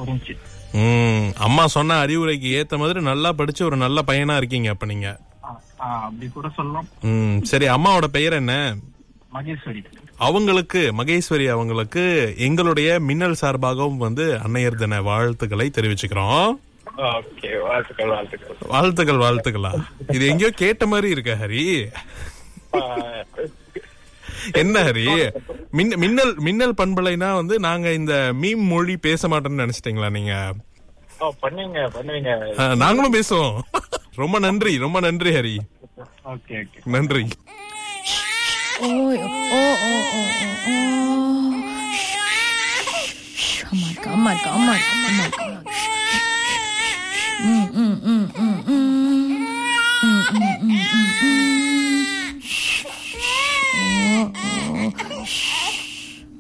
புரிஞ்சு ம் அம்மா சொன்ன அறிவுரைக்கு ஏத்த மாதிரி நல்லா படிச்சு ஒரு நல்ல பையனா இருக்கீங்க அப்ப நீங்க அப்படி கூட சொல்லலாம் ம் சரி அம்மாவோட பெயர் என்ன மகேஸ்வரி அவங்களுக்கு மகேஸ்வரி அவங்களுக்கு எங்களுடைய மின்னல் சார்பாகவும் வந்து அன்னையர் தின வாழ்த்துக்களை தெரிவிச்சுக்கிறோம் ஓகே வாழ்த்துக்கள் வாழ்த்துக்கள் வாழ்த்துக்கள் வாழ்த்துக்களா இது எங்கேயோ கேட்ட மாதிரி இருக்க ஹரி என்ன ஹரி மின்- மின்னல் மின்னல் பண்பலைனா வந்து நாங்க இந்த மீம் மொழி பேச மாட்டோம்னு நினைச்சிட்டீங்களா நீங்க ஓ பண்ணுவீங்க பண்ணுவீங்க ஆ, நாங்களும் பேசுவோம் ரொம்ப நன்றி ரொம்ப நன்றி ஹரி ஓகே ஓகே நன்றி Oh, oh, oh, oh, oh, oh. Shh. Shh. Oh my god, oh my god, oh my god, oh my god.